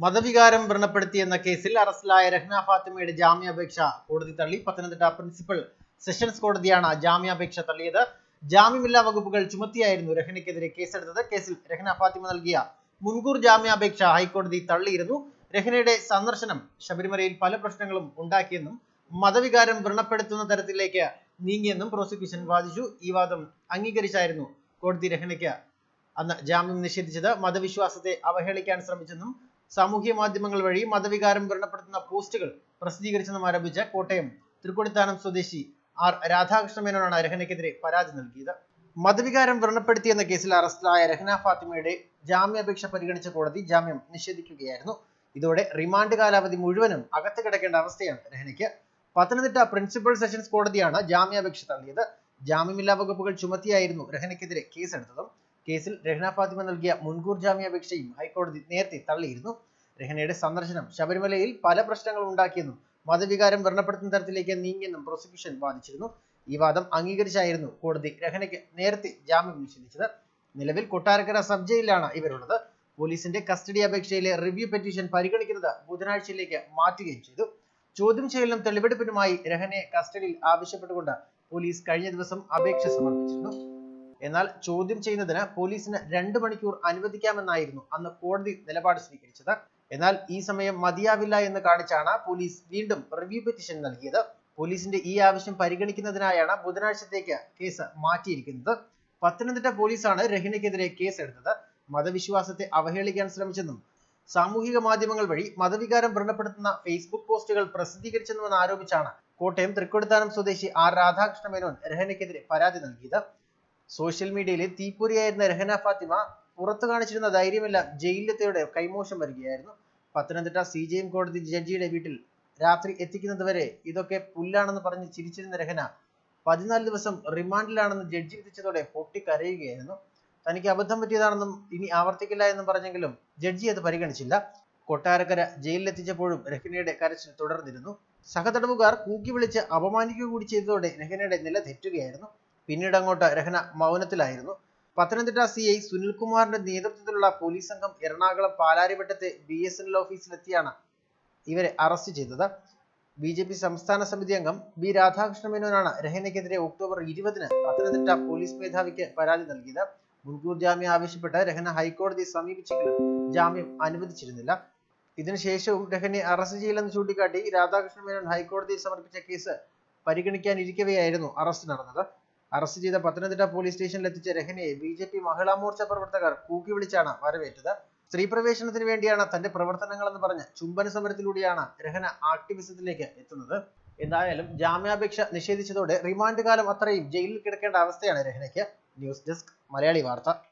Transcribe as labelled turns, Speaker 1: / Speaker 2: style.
Speaker 1: മതവികാരം വ്രണപ്പെടുത്തിയെന്ന കേസിൽ അറസ്റ്റിലായ രഹ്ന ഫാത്തിമയുടെ ജാമ്യാപേക്ഷ കോടതി തള്ളി പത്തനംതിട്ട പ്രിൻസിപ്പൽ സെഷൻസ് കോടതിയാണ് ജാമ്യാപേക്ഷ തള്ളിയത് ജാമ്യമില്ലാ വകുപ്പുകൾ ചുമത്തിയായിരുന്നു രഹ്നയ്ക്കെതിരെ കേസെടുത്തത് കേസിൽ രഹ്ന ഫാത്തിമ നൽകിയ മുൻകൂർ ജാമ്യാപേക്ഷ ഹൈക്കോടതി തള്ളിയിരുന്നു രഹ്നയുടെ സന്ദർശനം ശബരിമലയിൽ പല പ്രശ്നങ്ങളും ഉണ്ടാക്കിയെന്നും മതവികാരം വ്രണപ്പെടുത്തുന്ന തരത്തിലേക്ക് നീങ്ങിയെന്നും പ്രോസിക്യൂഷൻ വാദിച്ചു ഈ വാദം അംഗീകരിച്ചായിരുന്നു കോടതി രഹ്നയ്ക്ക് അന്ന് ജാമ്യം നിഷേധിച്ചത് മതവിശ്വാസത്തെ അവഹേളിക്കാൻ ശ്രമിച്ചെന്നും സാമൂഹ്യ മാധ്യമങ്ങൾ വഴി മതവികാരം വ്രണപ്പെടുത്തുന്ന പോസ്റ്റുകൾ പ്രസിദ്ധീകരിച്ചെന്നും ആരോപിച്ച് കോട്ടയം തൃക്കൊടിത്താനം സ്വദേശി ആർ രാധാകൃഷ്ണ മേനോനാണ് രഹ്നയ്ക്കെതിരെ പരാതി നൽകിയത് മതവികാരം വ്രണപ്പെടുത്തിയെന്ന കേസിൽ അറസ്റ്റിലായ രഹ്ന ഫാത്തിമയുടെ ജാമ്യാപേക്ഷ പരിഗണിച്ച കോടതി ജാമ്യം നിഷേധിക്കുകയായിരുന്നു ഇതോടെ റിമാൻഡ് കാലാവധി മുഴുവനും അകത്ത് കിടക്കേണ്ട അവസ്ഥയാണ് രഹ്നയ്ക്ക് പത്തനംതിട്ട പ്രിൻസിപ്പൽ സെഷൻസ് കോടതിയാണ് ജാമ്യാപേക്ഷ തള്ളിയത് ജാമ്യമില്ലാ വകുപ്പുകൾ ചുമത്തിയായിരുന്നു രഹ്നയ്ക്കെതിരെ കേസെടുത്തതും കേസിൽ രഹ്ന ഫാത്തിമ നൽകിയ മുൻകൂർ ജാമ്യാപേക്ഷയും ഹൈക്കോടതി നേരത്തെ തള്ളിയിരുന്നു രഹ്നയുടെ സന്ദർശനം ശബരിമലയിൽ പല പ്രശ്നങ്ങൾ ഉണ്ടാക്കിയെന്നും മതവികാരം വ്രണപ്പെടുത്തുന്ന തരത്തിലേക്ക് നീങ്ങിയെന്നും പ്രോസിക്യൂഷൻ വാദിച്ചിരുന്നു ഈ വാദം അംഗീകരിച്ചായിരുന്നു കോടതി രഹ്നയ്ക്ക് നേരത്തെ ജാമ്യം നിഷേധിച്ചത് നിലവിൽ കൊട്ടാരക്കര സബ് ജയിലിലാണ് ഇവരുള്ളത് പോലീസിന്റെ കസ്റ്റഡി അപേക്ഷയിലെ റിവ്യൂ പെറ്റീഷൻ പരിഗണിക്കുന്നത് ബുധനാഴ്ചയിലേക്ക് മാറ്റുകയും ചെയ്തു ചോദ്യം ചെയ്യലിനും തെളിവെടുപ്പിനുമായി രഹനെ കസ്റ്റഡിയിൽ ആവശ്യപ്പെട്ടുകൊണ്ട് പോലീസ് കഴിഞ്ഞ ദിവസം അപേക്ഷ സമർപ്പിച്ചിരുന്നു എന്നാൽ ചോദ്യം ചെയ്യുന്നതിന് പോലീസിന് രണ്ട് മണിക്കൂർ അനുവദിക്കാമെന്നായിരുന്നു അന്ന് കോടതി നിലപാട് സ്വീകരിച്ചത് എന്നാൽ ഈ സമയം മതിയാവില്ല എന്ന് കാണിച്ചാണ് പോലീസ് വീണ്ടും റിവ്യൂ പെറ്റീഷൻ നൽകിയത് പോലീസിന്റെ ഈ ആവശ്യം പരിഗണിക്കുന്നതിനായാണ് ബുധനാഴ്ചത്തേക്ക് കേസ് മാറ്റിയിരിക്കുന്നത് പത്തനംതിട്ട പോലീസാണ് രഹിനയ്ക്കെതിരെ കേസ് എടുത്തത് മതവിശ്വാസത്തെ അവഹേളിക്കാൻ ശ്രമിച്ചെന്നും സാമൂഹിക മാധ്യമങ്ങൾ വഴി മതവികാരം വ്രണപ്പെടുത്തുന്ന ഫേസ്ബുക്ക് പോസ്റ്റുകൾ പ്രസിദ്ധീകരിച്ചെന്നുവെന്ന് ആരോപിച്ചാണ് കോട്ടയം തൃക്കൊടിത്താനം സ്വദേശി ആർ രാധാകൃഷ്ണ മേനോൻ രഹനയ്ക്കെതിരെ പരാതി നൽകിയത് സോഷ്യൽ മീഡിയയിലെ തീപ്പൊരിയായിരുന്ന രഹന ഫാത്തിമ പുറത്തു കാണിച്ചിരുന്ന ധൈര്യമെല്ലാം ജയിലിലെത്തിയോടെ കൈമോശം വരികയായിരുന്നു പത്തനംതിട്ട സി ജെ എം കോടതി ജഡ്ജിയുടെ വീട്ടിൽ രാത്രി എത്തിക്കുന്നതുവരെ ഇതൊക്കെ പുല്ലാണെന്ന് പറഞ്ഞ് ചിരിച്ചിരുന്ന രഹന പതിനാല് ദിവസം റിമാൻഡിലാണെന്ന് ജഡ്ജി വിധിച്ചതോടെ പൊട്ടിക്കരയുകയായിരുന്നു തനിക്ക് അബദ്ധം പറ്റിയതാണെന്നും ഇനി ആവർത്തിക്കില്ല എന്നും പറഞ്ഞെങ്കിലും ജഡ്ജി അത് പരിഗണിച്ചില്ല കൊട്ടാരക്കര ജയിലിലെത്തിച്ചപ്പോഴും രഹനയുടെ കരച്ചിൽ തുടർന്നിരുന്നു സഹതടവുകാർ കൂക്കി വിളിച്ച് അപമാനിക്കുക കൂടി ചെയ്തതോടെ രഹനയുടെ നില തെറ്റുകയായിരുന്നു പിന്നീട് അങ്ങോട്ട് രഹന മൗനത്തിലായിരുന്നു പത്തനംതിട്ട സി ഐ സുനിൽകുമാറിന്റെ നേതൃത്വത്തിലുള്ള പോലീസ് സംഘം എറണാകുളം പാലാരിവട്ടത്തെ ബി എസ് എൻ എൽ ഓഫീസിലെത്തിയാണ് ഇവരെ അറസ്റ്റ് ചെയ്തത് ബി ജെ പി സംസ്ഥാന സമിതി അംഗം ബി രാധാകൃഷ്ണ മേനോനാണ് രഹനയ്ക്കെതിരെ ഒക്ടോബർ ഇരുപതിന് പത്തനംതിട്ട പോലീസ് മേധാവിക്ക് പരാതി നൽകിയത് മുൻകൂർ ജാമ്യം ആവശ്യപ്പെട്ട് രഹന ഹൈക്കോടതിയെ സമീപിച്ചെങ്കിലും ജാമ്യം അനുവദിച്ചിരുന്നില്ല ഇതിനുശേഷവും രഹനെ അറസ്റ്റ് ചെയ്യില്ലെന്ന് ചൂണ്ടിക്കാട്ടി രാധാകൃഷ്ണ മേനോൻ ഹൈക്കോടതിയിൽ സമർപ്പിച്ച കേസ് പരിഗണിക്കാനിരിക്കവെയായിരുന്നു അറസ്റ്റ് നടന്നത് അറസ്റ്റ് ചെയ്ത പത്തനംതിട്ട പോലീസ് സ്റ്റേഷനിൽ എത്തിച്ച രഹനയെ B J P Mahila Morcha പ്രവർത്തകർ കൂക്കി വിളിച്ചാണ് വരവേറ്റത് സ്ത്രീ പ്രവേശനത്തിന് വേണ്ടിയാണ് തന്റെ പ്രവർത്തനങ്ങൾ എന്ന് പറഞ്ഞ് ചുംബന സമരത്തിലൂടെയാണ് രഹന ആക്ടിവിസത്തിലേക്ക് എത്തുന്നത് എന്തായാലും ജാമ്യാപേക്ഷ നിഷേധിച്ചതോടെ റിമാൻഡ് കാലം അത്രയും ജയിലിൽ കിടക്കേണ്ട അവസ്ഥയാണ് രഹനയ്ക്ക് ന്യൂസ് ഡെസ്ക് മലയാളി വാർത്ത